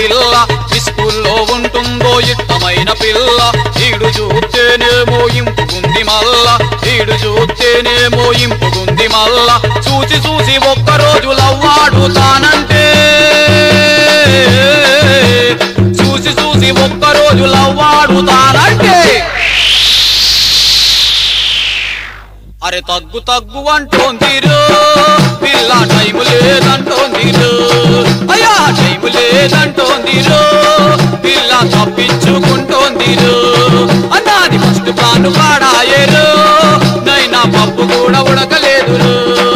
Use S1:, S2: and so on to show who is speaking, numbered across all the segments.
S1: పిల్ల స్కూల్లో ఉంటుందో ఇష్టమైన పిల్ల ఈడు చూస్తేనేమో ఇంపుకుంది మల్ల ఈడు చూస్తేనేమో ఇంపుకుంది మల్ల చూసి చూసి ఒక్కరోజు లవ్వాడు తానంటే చూసి చూసి ఒక్కరోజు లవ్వాడు తానంటే అరే తగ్గు తగ్గు అంటోందిరు పిల్ల టైము లేదంటోందిరు అయ్యా టైము లేదంటోందిరు పిల్ల తప్పించుకుంటోందిరు అన్నాది ఫస్ట్ ప్లాన్ పాడాయేరు నైనా పప్పు కూడా ఉడకలేదురు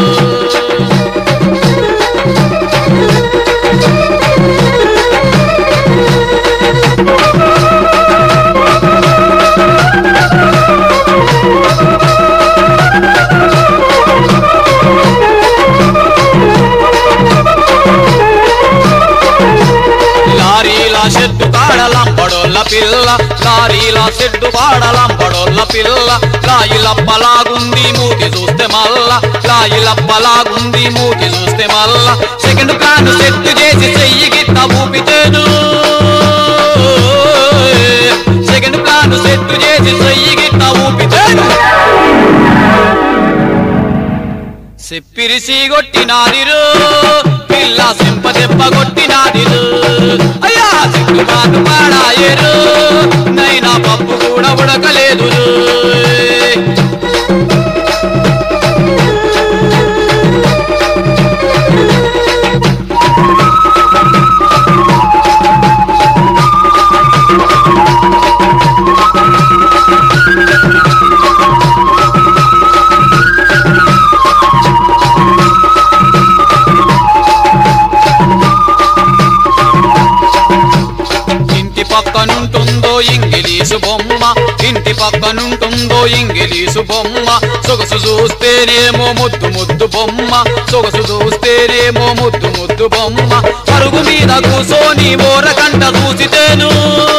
S1: లారీలా షెడ్డు కాడలంపడోళ్ళ పిల్ల లారీలా షెడ్డు పాడలంపడోళ్ళ పిల్ల లాయిలప్పలాగుంది మూతి చూస్తే మల్ల లాయిలప్పలాగుంది మూతి చూస్తే మల్ల సెకండ్ ప్లాన్ సెట్ చేసి చెయ్యి గిట్ట ఊపితేను సెకండ్ ప్లాన్ సెట్ చేసి చెయ్యి గిట్ట ఊపితేను సెప్పిరిసి కొట్టినాదిరు పిల్ల సింప దెబ్బ కొట్టినాదిరు అయ్యా చెట్టు పాటు పాడాయేరు నైనా పప్పు కూడా ఉడకలేదు ఇంటి పక్కనుంటుందో ఇంగిలీసు బొమ్మ ఇంటి పక్కనుంటుందో ఇంగిలీసు బొమ్మ సొగసు చూస్తేనేమో ముద్దు ముద్దు బొమ్మ సొగసు చూస్తేనేమో ముద్దు ముద్దు బొమ్మ పరుగు మీద కూసోని ఓరకంట చూసితేను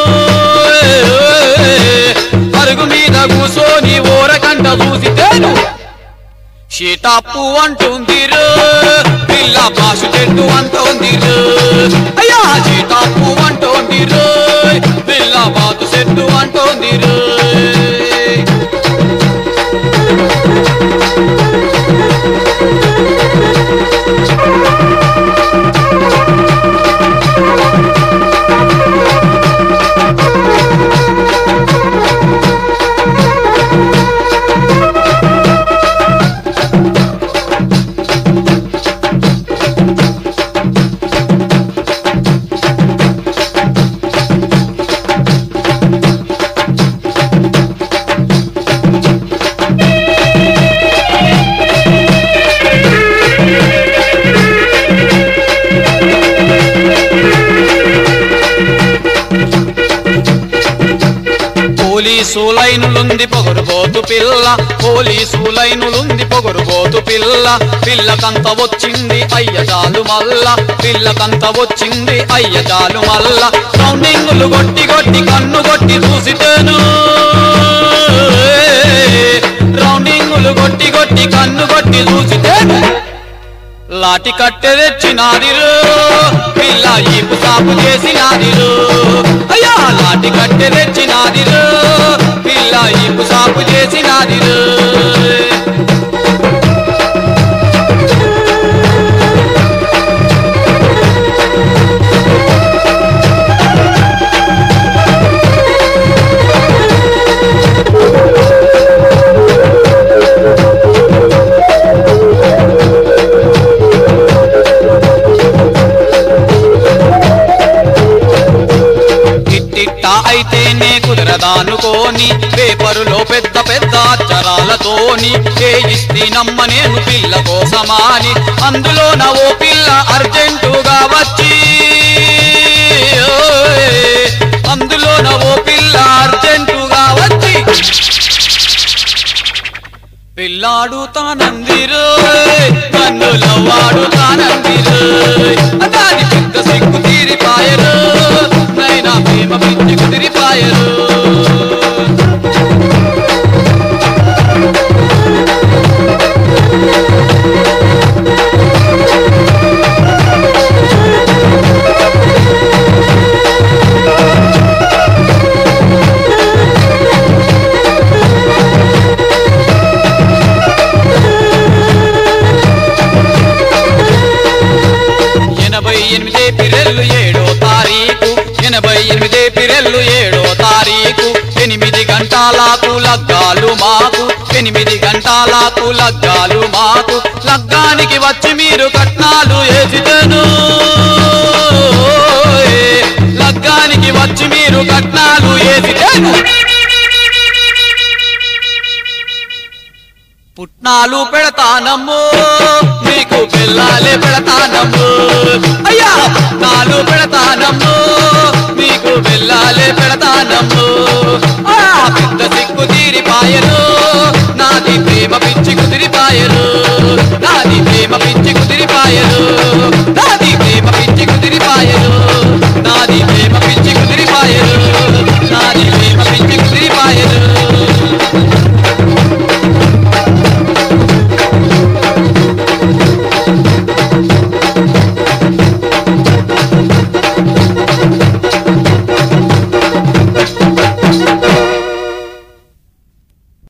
S1: పరుగు మీద కూసోని ఓరకంట చూసితేను షీటాపు అంటుందిరు పిల్ల పాసు చెట్టు అంటోందిరు అయ్యా షీటాపు అంటోందిరు పిల్ల బాతు చెట్టు అంటోందిరు పోలీసు లైనులుంది పొగరుబోతు పిల్ల పోలీసు లైనులుంది పొగరుబోతు పిల్ల పిల్లకంత వచ్చింది అయ్య చాలు మల్ల పిల్లకంత వచ్చింది అయ్య చాలు మల్ల రౌండింగులు కొట్టి కొట్టి కన్ను కొట్టి చూసితేను రౌండింగులు కొట్టి కొట్టి కన్ను కొట్టి చూసితేను లాటి కట్టె తెచ్చినాదిరు పిల్ల ఈపు సాపు చేసినాదిరు అయ్యా లాటి కట్టె తెచ్చినాదిరు పిల్ల ఈపు సాపు చేసినాదిరు ఇట్టిట్ట అయితేనే కుదరదానుకోని పేపరులో పెద్ద పెద్ద అక్షరాలతోని చేయిస్తి నమ్మ నేను పిల్ల కోసమాని అందులో నా ఓ పిల్ల అర్జెంటుగా వచ్చి ఓయ్, అందులో నా ఓ పిల్ల అర్జెంటుగా వచ్చి పిల్లాడు తానందిరు నన్ను లవ్వాడు తానందిరు దాని పెద్ద సిగ్గు తీరిపాయరు నైనా ప్రేమ పిచ్చి కుదిరిపాయరు పిరెల్లు ఏడో తారీఖు ఎనభై ఎనిమిది పిరెల్లు ఏడో తారీఖు ఎనిమిది గంటలకు లగ్గాలు మాకు ఎనిమిది గంటలకు లగ్గాలు మాకు లగ్గానికి వచ్చి మీరు కట్నాలు వేసితేను లగ్గానికి వచ్చి మీరు కట్నాలు వేసితేను పుట్నాలు పెడతానమ్ము నీకు పిల్లాలే పెడతానమ్ము అయ్యా పుట్నాలు పెడతానమ్ము నీకు పిల్లాలే పెడతానమ్ము ఆ పెద్ద సిక్కు తీరిపాయను నాది ప్రేమ పిచ్చి కుదిరిపాయను నాది ప్రేమ పిచ్చి కుదిరిపాయను